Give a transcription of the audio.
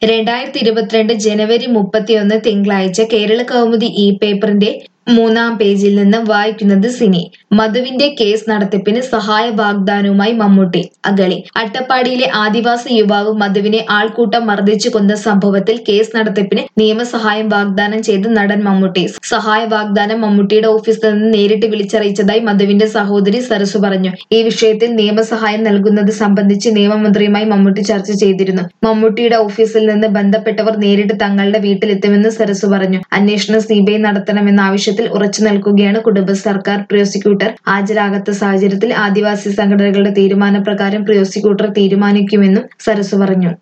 രണ്ടായിരത്തി ഇരുപത്തിരണ്ട് ജനുവരി മുപ്പത്തിയൊന്ന് തിങ്കളാഴ്ച കേരള കൗമുദി ഇ പേപ്പറിന്റെ മൂന്നാം പേജിൽ നിന്ന് വായിക്കുന്നത് സിനി മധുവിന്റെ കേസ് നടത്തിപ്പിന് സഹായ വാഗ്ദാനവുമായി മമ്മൂട്ടി അഗളി അട്ടപ്പാടിയിലെ ആദിവാസി യുവാവ് മധുവിനെ ആൾക്കൂട്ടം മർദ്ദിച്ചു കൊന്ന സംഭവത്തിൽ കേസ് നടത്തിപ്പിന് നിയമസഹായം വാഗ്ദാനം ചെയ്ത് നടൻ മമ്മൂട്ടി സഹായ വാഗ്ദാനം മമ്മൂട്ടിയുടെ ഓഫീസിൽ നിന്ന് നേരിട്ട് വിളിച്ചറിയിച്ചതായി മധുവിന്റെ സഹോദരി സരസു പറഞ്ഞു ഈ വിഷയത്തിൽ നിയമസഹായം നൽകുന്നത് സംബന്ധിച്ച് നിയമമന്ത്രിയുമായി മമ്മൂട്ടി ചർച്ച ചെയ്തിരുന്നു മമ്മൂട്ടിയുടെ ഓഫീസിൽ നിന്ന് ബന്ധപ്പെട്ടവർ നേരിട്ട് തങ്ങളുടെ വീട്ടിലെത്തുമെന്ന് സരസു പറഞ്ഞു അന്വേഷണം സിബിഐ നടത്തണമെന്ന ആവശ്യത്തിൽ ഉറച്ചു നിൽക്കുകയാണ് കുടുംബ സർക്കാർ പ്രോസിക്യൂട്ടർ ഹാജരാകാത്ത സാഹചര്യത്തിൽ ആദിവാസി സംഘടനകളുടെ തീരുമാനപ്രകാരം പ്രോസിക്യൂട്ടർ തീരുമാനിക്കുമെന്നും സരസു പറഞ്ഞു